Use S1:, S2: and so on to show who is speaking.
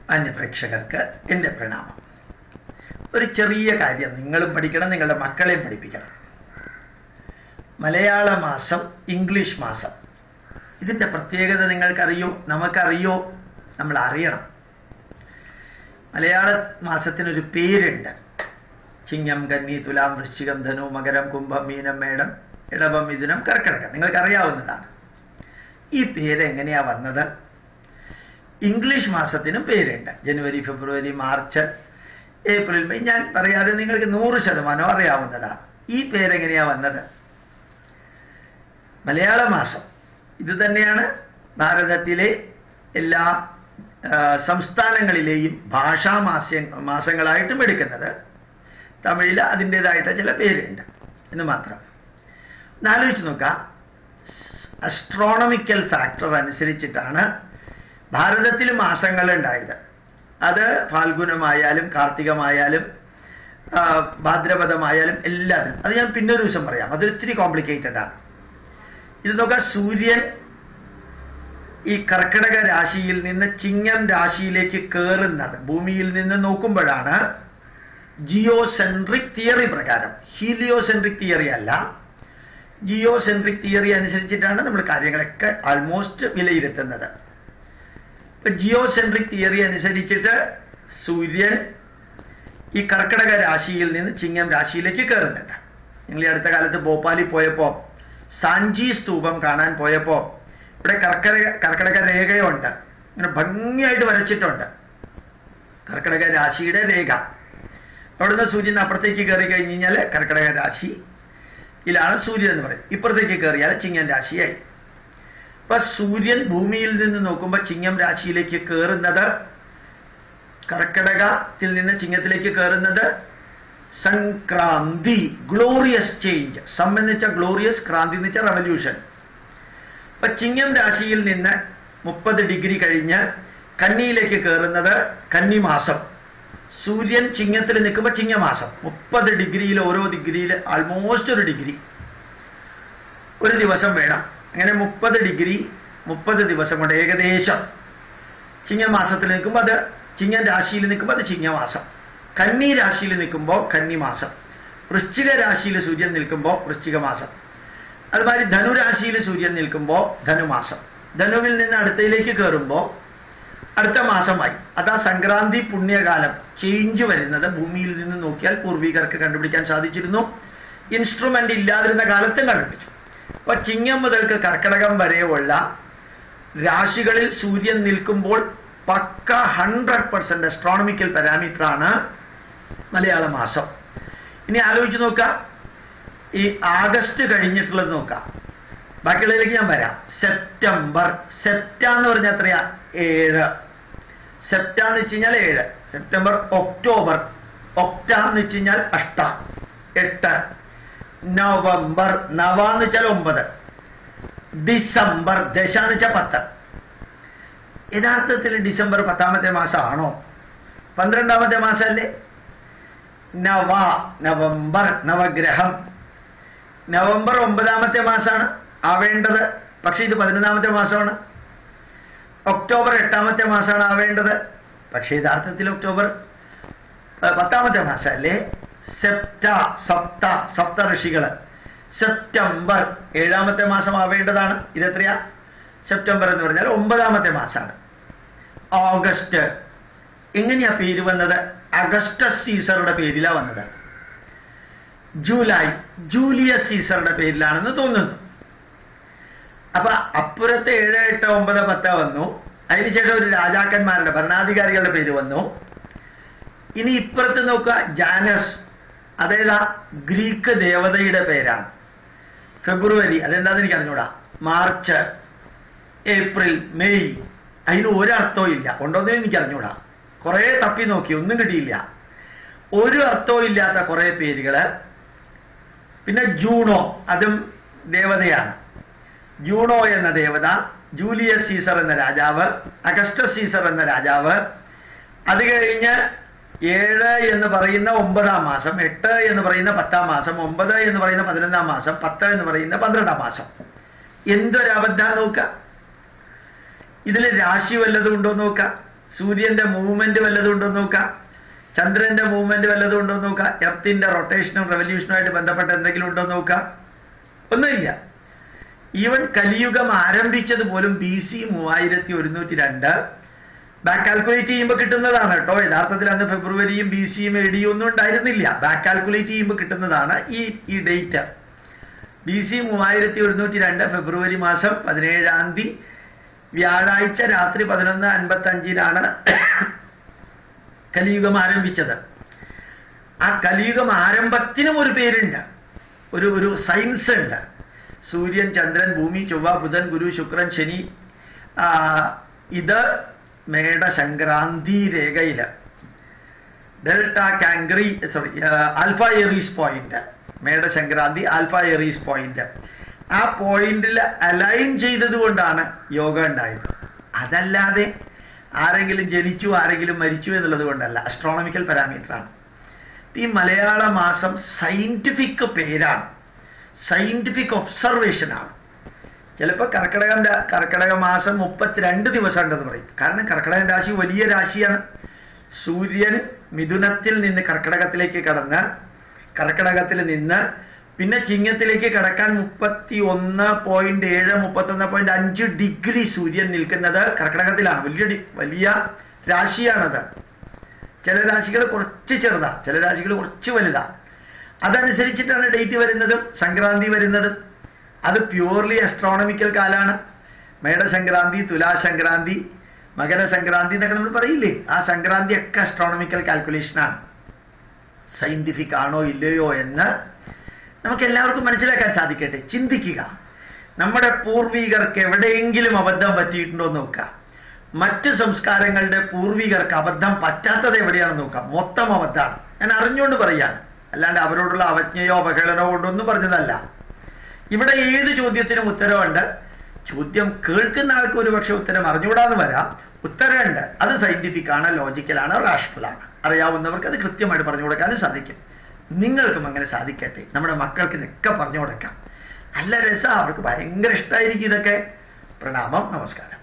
S1: അന്യപ്രേക്ഷകർക്ക് എൻ്റെ പ്രണാമം ഒരു ചെറിയ കാര്യം നിങ്ങളും പഠിക്കണം നിങ്ങളുടെ മക്കളെയും പഠിപ്പിക്കണം മലയാള മാസം ഇംഗ്ലീഷ് മാസം ഇതിൻ്റെ പ്രത്യേകത നിങ്ങൾക്കറിയോ നമുക്കറിയോ നമ്മൾ അറിയണം മലയാള മാസത്തിനൊരു പേരുണ്ട് ചിങ്ങം കന്നി തുലാം വൃശ്ചികം ധനു മകരം കുംഭം മീനം മേടം ഇടവം മിഥുനം കർക്കിടകം നിങ്ങൾക്കറിയാവുന്നതാണ് ഈ പേര് എങ്ങനെയാ വന്നത് ഇംഗ്ലീഷ് മാസത്തിനും പേരുണ്ട് ജനുവരി ഫെബ്രുവരി മാർച്ച് ഏപ്രിൽ മെയ് ഞാൻ പറയാതെ നിങ്ങൾക്ക് നൂറ് ശതമാനം അറിയാവുന്നതാണ് ഈ പേരെങ്ങനെയാ വന്നത് മലയാള മാസം ഇത് തന്നെയാണ് ഭാരതത്തിലെ എല്ലാ ആ, സംസ്ഥാനങ്ങളിലെയും ഭാഷാ മാസ്യ മാസങ്ങളായിട്ടും എടുക്കുന്നത് തമിഴിൽ അതിൻ്റെതായിട്ട് ചില പേരുണ്ട് എന്ന് മാത്രം ഒന്നാലോചിച്ച് നോക്കാം അസ്ട്രോണമിക്കൽ ഫാക്ടർ അനുസരിച്ചിട്ടാണ് ഭാരതത്തിൽ മാസങ്ങൾ ഉണ്ടായത് അത് ഫാൽഗുനമായാലും കാർത്തികമായാലും ആ, ഭാദ്രപദമായാലും എല്ലാത്തിനും അത് ഞാൻ പിന്നെ ഒരു ദിവസം പറയാം അത് ഇത്തിരി കോംപ്ലിക്കേറ്റഡ് ആണ് ഇത് നോക്കാം സൂര്യൻ ഈ കർക്കിടക രാശിയിൽ നിന്ന് ചിങ്ങം രാശിയിലേക്ക് കയറുന്നത് ഭൂമിയിൽ നിന്ന് നോക്കുമ്പോഴാണ് ജിയോസെൻട്രിക് തിയറി പ്രകാരം ഹീലിയോസെൻട്രിക് തിയറി അല്ല ജിയോസെൻട്രിക് തിയറി അനുസരിച്ചിട്ടാണ് നമ്മൾ കാര്യങ്ങളൊക്കെ ആൾമോസ്റ്റ് വിലയിരുത്തുന്നത് ഇപ്പൊ ജിയോസെൻട്രിക് തിയറി അനുസരിച്ചിട്ട് സൂര്യൻ ഈ കർക്കിടക രാശിയിൽ നിന്ന് ചിങ്ങം രാശിയിലേക്ക് കയറുന്നുണ്ട് നിങ്ങൾ ഈ അടുത്ത കാലത്ത് ഭോപ്പാലിൽ പോയപ്പോ സാഞ്ചി സ്തൂപം കാണാൻ പോയപ്പോ ഇവിടെ കർക്കിടക കർക്കിടക രേഖയുണ്ട് ഇങ്ങനെ ഭംഗിയായിട്ട് വരച്ചിട്ടുണ്ട് കർക്കിടക രാശിയുടെ രേഖ അവിടുന്ന് സൂര്യൻ അപ്പുറത്തേക്ക് കയറി കഴിഞ്ഞ് കഴിഞ്ഞാൽ കർക്കിടക രാശിയിലാണ് സൂര്യൻ എന്ന് പറയും ഇപ്പുറത്തേക്ക് കയറിയാൽ ചിങ്ങൻ രാശിയായി അപ്പൊ സൂര്യൻ ഭൂമിയിൽ നിന്ന് നോക്കുമ്പോൾ ചിങ്ങം രാശിയിലേക്ക് കയറുന്നത് കർക്കിടകത്തിൽ നിന്ന് ചിങ്ങത്തിലേക്ക് കയറുന്നത് സംക്രാന്തി ഗ്ലോറിയസ് ചേഞ്ച് സം എന്ന് വെച്ചാൽ ഗ്ലോറിയസ് ക്രാന്തി എന്ന് വെച്ചാൽ റവല്യൂഷൻ അപ്പൊ ചിങ്ങം രാശിയിൽ നിന്ന് മുപ്പത് ഡിഗ്രി കഴിഞ്ഞ് കന്നിയിലേക്ക് കയറുന്നത് കന്നിമാസം സൂര്യൻ ചിങ്ങത്തിൽ നിൽക്കുമ്പോൾ ചിങ്ങമാസം മുപ്പത് ഡിഗ്രിയിൽ ഓരോ ഡിഗ്രിയിൽ ആൾമോസ്റ്റ് ഒരു ഡിഗ്രി ഒരു ദിവസം വേണം അങ്ങനെ മുപ്പത് ഡിഗ്രി മുപ്പത് ദിവസം കൊണ്ട് ഏകദേശം ചിങ്ങമാസത്തിൽ നിൽക്കുമ്പോൾ അത് ചിങ്ങൻ രാശിയിൽ നിൽക്കുമ്പോൾ അത് ചിങ്ങമാസം കന്നി രാശിയിൽ നിൽക്കുമ്പോൾ കന്നിമാസം വൃശ്ചിക രാശിയിൽ സൂര്യൻ നിൽക്കുമ്പോൾ വൃശ്ചിക മാസം അതുമാതിരി ധനുരാശിയിൽ സൂര്യൻ നിൽക്കുമ്പോൾ ധനുമാസം ധനുവിൽ നിന്ന് അടുത്തയിലേക്ക് കയറുമ്പോൾ അടുത്ത മാസമായി അതാ സംക്രാന്തി പുണ്യകാലം ചേഞ്ച് വരുന്നത് ഭൂമിയിൽ നിന്ന് നോക്കിയാൽ പൂർവികർക്ക് കണ്ടുപിടിക്കാൻ സാധിച്ചിരുന്നു ഇൻസ്ട്രുമെന്റ് ഇല്ലാതിരുന്ന കാലത്തും കണ്ടുപിടിച്ചു അപ്പൊ ചിങ്ങം മുതൽക്ക് കർക്കിടകം വരെയുള്ള രാശികളിൽ സൂര്യൻ നിൽക്കുമ്പോൾ പക്ക ഹൺഡ്രഡ് പെർസെന്റ് അസ്ട്രോണമിക്കൽ പാരാമീറ്റർ ആണ് മലയാള മാസം ഇനി ആലോചിച്ച് നോക്കാം ഈ ആഗസ്റ്റ് കഴിഞ്ഞിട്ടുള്ളത് നോക്കാം ബാക്കിയുള്ളതിലേക്ക് ഞാൻ വരാം സെപ്റ്റംബർ സെപ്റ്റ എന്ന് പറഞ്ഞാൽ എത്രയാ ഏഴ് സെപ്റ്റ എന്ന് വെച്ച് കഴിഞ്ഞാൽ ഏഴ് സെപ്റ്റംബർ ഒക്ടോബർ ഒക്ട എന്ന് വെച്ച് കഴിഞ്ഞാൽ അഷ്ട എട്ട് നവംബർ നവ എന്ന് വെച്ചാൽ ഒമ്പത് ഡിസംബർ ദശ എന്ന് വെച്ചാൽ പത്ത് യഥാർത്ഥത്തിൽ ഡിസംബർ പത്താമത്തെ മാസമാണോ പന്ത്രണ്ടാമത്തെ മാസമല്ലേ നവ നവംബർ നവഗ്രഹം നവംബർ ഒമ്പതാമത്തെ മാസമാണ് ആവേണ്ടത് പക്ഷെ ഇത് പതിനൊന്നാമത്തെ മാസമാണ് ഒക്ടോബർ എട്ടാമത്തെ മാസമാണ് ആവേണ്ടത് പക്ഷേ യഥാർത്ഥത്തിൽ ഒക്ടോബർ പ- പത്താമത്തെ മാസമല്ലേ സെപ്റ്റ സപ്ത സപ്ത ഋഷികള് സെപ്റ്റംബർ ഏഴാമത്തെ മാസം ആവേണ്ടതാണ് ഇതെത്രയാ സെപ്റ്റംബർ എന്ന് പറഞ്ഞാൽ ഒമ്പതാമത്തെ മാസമാണ് ഓഗസ്റ്റ് എങ്ങനെയാ പേര് വന്നത് അഗസ്റ്റസ് സീസറുടെ പേരിലാ വന്നത് ജൂലൈ ജൂലിയസ് സീസറുടെ പേരിലാണെന്ന് തോന്നുന്നു അപ്പൊ അപ്പുറത്തെ ഏഴ് എട്ട് ഒമ്പത് പത്ത് വന്നു അതിനുശേഷം ഒരു രാജാക്കന്മാരുടെ ഭരണാധികാരികളുടെ പേര് വന്നു ഇനി ഇപ്പുറത്ത് നോക്കുക ജാനസ് അതേതാ ഗ്രീക്ക് ദേവതയുടെ പേരാണ് ഫെബ്രുവരി അതെന്താന്ന് എനിക്ക് അറിഞ്ഞൂടാ മാർച്ച് ഏപ്രിൽ മെയ് അതിന് ഒരർത്ഥവും ഇല്ല ഉണ്ടോന്ന് എനിക്ക് അറിഞ്ഞൂടാ കുറെ തപ്പി നോക്കി ഒന്നും കിട്ടിയില്ല ഒരു അർത്ഥവും ഇല്ലാത്ത കുറെ പേരുകള് പിന്നെ ജൂണോ അതും ദേവതയാണ് ജൂണോ എന്ന ദേവത ജൂലിയസ് സീസർ എന്ന രാജാവ് അഗസ്റ്റസ് സീസർ എന്ന രാജാവ് അത് കഴിഞ്ഞ് ഏഴ് എന്ന് പറയുന്ന ഒമ്പതാം മാസം എട്ട് എന്ന് പറയുന്ന പത്താം മാസം ഒമ്പത് എന്ന് പറയുന്ന പതിനൊന്നാം മാസം പത്ത് എന്ന് പറയുന്ന പന്ത്രണ്ടാം മാസം എന്തൊരു അബദ്ധം നോക്കുക ഇതിൽ രാശി വല്ലതും ഉണ്ടോ നോക്കുക സൂര്യന്റെ മൂവ്മെന്റ് വല്ലതും ഉണ്ടോ എന്ന് നോക്കാം ചന്ദ്രന്റെ മൂവ്മെന്റ് വല്ലതും ഉണ്ടോ എന്ന് നോക്കാം എർത്തിന്റെ റൊട്ടേഷനും റെവല്യൂഷനുമായിട്ട് ബന്ധപ്പെട്ട എന്തെങ്കിലും ഉണ്ടോ എന്ന് നോക്കാം ഒന്നുമില്ല ഈവൻ കലിയുഗം ആരംഭിച്ചത് പോലും ബി സി മൂവായിരത്തി ഒരുന്നൂറ്റി രണ്ട് ബാക്ക് കാൽക്കുലേറ്റ് ചെയ്യുമ്പോൾ കിട്ടുന്നതാണ് കേട്ടോ യഥാർത്ഥത്തിൽ അന്ന് ഫെബ്രുവരിയും ബി സിയും എ ഡിയും ഒന്നും ഉണ്ടായിരുന്നില്ല ബാക്ക് കാൽക്കുലേറ്റ് ചെയ്യുമ്പോൾ കിട്ടുന്നതാണ് ഈ ഈ ഡേറ്റ് ബി സി മൂവായിരത്തി ഒരുന്നൂറ്റി രണ്ട് ഫെബ്രുവരി മാസം പതിനേഴാം തീയതി വ്യാഴാഴ്ച രാത്രി പതിനൊന്ന് അൻപത്തി അഞ്ചിനാണ് കലിയുഗം ആരംഭിച്ചത് ആ കലിയുഗം ആരംഭത്തിനും ഒരു പേരുണ്ട് ഒരു ഒരു സയൻസ് ഉണ്ട് സൂര്യൻ ചന്ദ്രൻ ഭൂമി ചൊവ്വ ബുധൻ ഗുരു ശുക്രൻ ശനി ആ, ഇത് മേടസംക്രാന്തി രേഖയില് delta cancri sorry alpha aries point മേടസംക്രാന്തി ആൽഫ എറീസ് പോയിന്റ് ആ പോയിന്റിൽ അലൈൻ ചെയ്തത് കൊണ്ടാണ് യോഗ ഉണ്ടായത് അതല്ലാതെ ആരെങ്കിലും ജനിച്ചു ആരെങ്കിലും മരിച്ചു എന്നുള്ളത് കൊണ്ടല്ല അസ്ട്രോണമിക്കൽ പാരാമീറ്ററാണ് ഈ മലയാള മാസം സയന്റിഫിക് പേരാണ് സയന്റിഫിക് ഒബ്സർവേഷനാണ് ചിലപ്പോൾ കർക്കിടകം രാ- കർക്കിടക മാസം മുപ്പത്തിരണ്ട് ദിവസം ഉണ്ടെന്ന് പറയും കാരണം കർക്കിടകൻ രാശി വലിയ രാശിയാണ് സൂര്യൻ മിഥുനത്തിൽ നിന്ന് കർക്കിടകത്തിലേക്ക് കടന്ന് കർക്കിടകത്തിൽ നിന്ന് പിന്നെ ചിങ്ങത്തിലേക്ക് കടക്കാൻ മുപ്പത്തി ഒന്ന് പോയിന്റ് ഏഴ് മുപ്പത്തൊന്ന് പോയിന്റ് അഞ്ച് ഡിഗ്രി സൂര്യൻ നിൽക്കുന്നത് കർക്കിടകത്തിലാണ് വലിയ ഡി- വലിയ രാശിയാണത് ചില രാശികൾ കുറച്ച് ചെറുതാ ചില രാശികൾ കുറച്ച് വലുതാ അതനുസരിച്ചിട്ടാണ് ഡേറ്റ് വരുന്നതും സംക്രാന്തി വരുന്നതും അത് പ്യൂർലി അസ്ട്രോണമിക്കൽ കാലാണ് മേടസംക്രാന്തി തുലാസംക്രാന്തി മകരസംക്രാന്തി എന്നൊക്കെ നമ്മൾ പറയില്ലേ ആ സംക്രാന്തി ഒക്കെ അസ്ട്രോണമിക്കൽ കാൽക്കുലേഷനാണ് സയന്റിഫിക് ആണോ ഇല്ലയോ എന്ന് നമുക്ക് എല്ലാവർക്കും മനസ്സിലാക്കാൻ സാധിക്കട്ടെ ചിന്തിക്കുക നമ്മുടെ പൂർവികർക്ക് എവിടെയെങ്കിലും അബദ്ധം പറ്റിയിട്ടുണ്ടോ എന്ന് നോക്കാം മറ്റ് സംസ്കാരങ്ങളുടെ പൂർവികർക്ക് അബദ്ധം പറ്റാത്തത് എവിടെയാണെന്ന് നോക്കാം മൊത്തം അബദ്ധമാണ് ഞാൻ അറിഞ്ഞുകൊണ്ട് പറയാണ് അല്ലാണ്ട് അവരോടുള്ള അവജ്ഞയോ അവഹേളനോ കൊണ്ടൊന്നും പറഞ്ഞതല്ല ഇവിടെ ഏത് ചോദ്യത്തിനും ഉത്തരവുണ്ട് ചോദ്യം കേൾക്കുന്ന ആൾക്ക് ഒരുപക്ഷെ ഉത്തരം അറിഞ്ഞുകൂടാന്ന് വരാം ഉത്തരമുണ്ട് അത് സയന്റിഫിക് ആണ് ലോജിക്കലാണ് റാഷണലാണ് അറിയാവുന്നവർക്ക് അത് കൃത്യമായിട്ട് പറഞ്ഞു കൊടുക്കാനും സാധിക്കും നിങ്ങൾക്കും അങ്ങനെ സാധിക്കട്ടെ നമ്മുടെ മക്കൾക്ക് ഇതൊക്കെ പറഞ്ഞു കൊടുക്കാം നല്ല രസം അവർക്ക് ഭയങ്കര ഇഷ്ടമായിരിക്കും ഇതൊക്കെ പ്രണാമം നമസ്കാരം